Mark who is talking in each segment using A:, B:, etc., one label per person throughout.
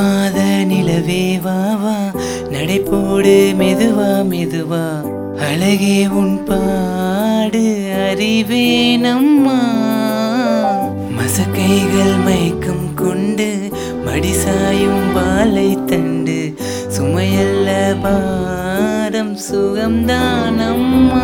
A: மாத நிலவே வா வா நடைபோடு மெதுவா மெதுவா அழகே உன் பாடு அறிவேனம்மா மசக்கைகள் மயக்கம் கொண்டு மடிசாயும் வாழை தண்டு சுமையல்ல பாரம் சுகம்தானம்மா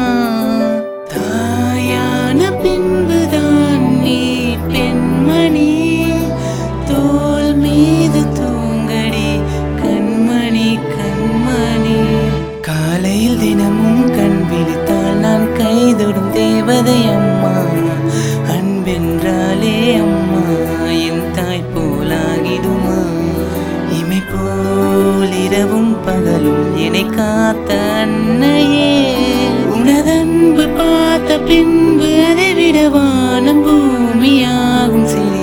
A: தாயான பின்புதான் நீ பெண்மணி தோல் மீது தூங்கடி கண்மணி கண்மணி காலையில் தினமும் கண் விழித்தால் நான் கைதொடும் தேவதை அம்மா அன்பென்றாலே அம்மா என் தாய் போலாகிடுமா இமை போல் இரவும் பகலும் என்னை காத்த அன்னையே உனதன்பு பார்த்த பின்பு அதை விட வானம் பூமியாகும் சிறு